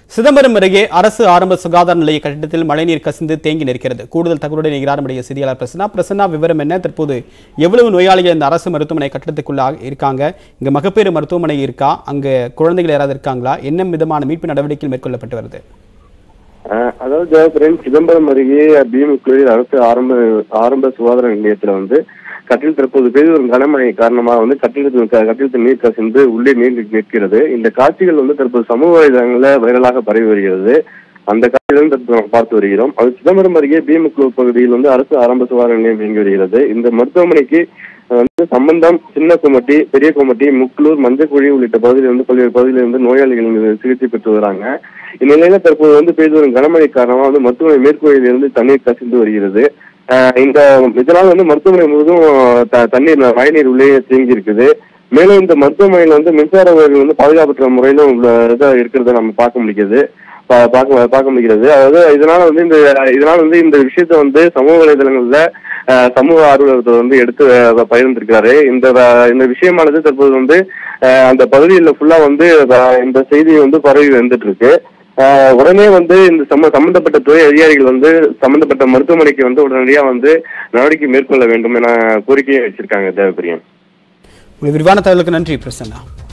சிதம்பரம் அருகே அரசு ஆரம்ப சுகாதார நிலைய கட்டிடத்தில் மழைநீர் கசிந்து தேங்கி நிற்கிறது கூடுதல் தகவலுடன் இணைகிறார் நம்முடைய செய்தியாளர் பிரசன்னா பிரசன்னா விவரம் என்ன தற்போது எவ்வளவு நோயாளிகள் இந்த அரசு மருத்துவமனை கட்டிடத்துக்குள்ள இருக்காங்க இங்க மகப்பேறு மருத்துவமனை இருக்கா அங்க குழந்தைகள் யாராவது இருக்காங்களா என்ன விதமான மீட்பு நடவடிக்கைகள் மேற்கொள்ளப்பட்டு வருது ஆஹ் அதாவது ஜெயபிரன் சிதம்பரம் அருகே பீமுக்குளிர் அரசு ஆரம்ப ஆரம்ப சுகாதார நிலையத்துல வந்து கட்டில் தற்போது பெய்து வரும் கனமழை காரணமாக வந்து கட்டிடத்தில் க- கட்டிடத்தில் நீர் கசிந்து உள்ளே நீர் நிற்கிறது இந்த காட்சிகள் வந்து தற்போது சமூக வலைதளங்களில் வைரலாக பரவி வருகிறது அந்த காட்சிகளும் தற்போது நாம் பார்த்து வருகிறோம் அது சிதம்பரம் அருகே பீமுக்குளூர் பகுதியில் வந்து அரசு ஆரம்ப சுகாதார நிலையம் இயங்கி வருகிறது இந்த மருத்துவமனைக்கு வந்து சம்பந்தம் சின்ன குமட்டி பெரிய குமட்டி முக்லூர் மஞ்சக்குழி உள்ளிட்ட பகுதியில் வந்து பல்வேறு பகுதியில் வந்து நோயாளிகள் இங்கு சிகிச்சை பெற்று வராங்க இந்நிலையில தற்போது வந்து பெய்து வரும் கனமழை காரணமாக வந்து மருத்துவமனை மேற்கூரையில் இருந்து தண்ணீர் கசிந்து வருகிறது ஆஹ் இந்த இதனால் வந்து மருத்துவமனை முழுவதும் த- தண்ணீர் மழைநீர் உள்ளே தேங்கி இருக்குது மேலும் இந்த மருத்துவமனையில் வந்து மின்சார உயர்கள் வந்து பாதுகாப்பற்ற முறையிலும் உள்ள இதா இருக்கிறத நம்ம பார்க்க முடிகிறது பா- பார்க்க பார்க்க முடிகிறது அதாவது இதனால வந்து இந்த இதனால வந்து இந்த விஷயத்தை வந்து சமூக வலைதளங்கள்ல ஆஹ், சமூக ஆர்வலர்கள் வந்து எடுத்து அஹ், பகிர்ந்திருக்கிறாரு இந்த வ- இந்த விஷயமானது தற்போது வந்து ஆஹ், அந்த பகுதியில் ஃபுல்லா வந்து அஹ், இந்த செய்தி வந்து பரவி வந்துட்டு இருக்கு ஆஹ், உடனே வந்து இந்த சம்ம சம்பந்தப்பட்ட துறை அதிகாரிகள் வந்து சம்பந்தப்பட்ட மருத்துவமனைக்கு வந்து உடனடியா வந்து நடவடிக்கை மேற்கொள்ள வேண்டும் என கோரிக்கையை வச்சிருக்காங்க தேவபிரியன் உங்கள் விரிவான தகவலுக்கு நன்றி பிரசன்னா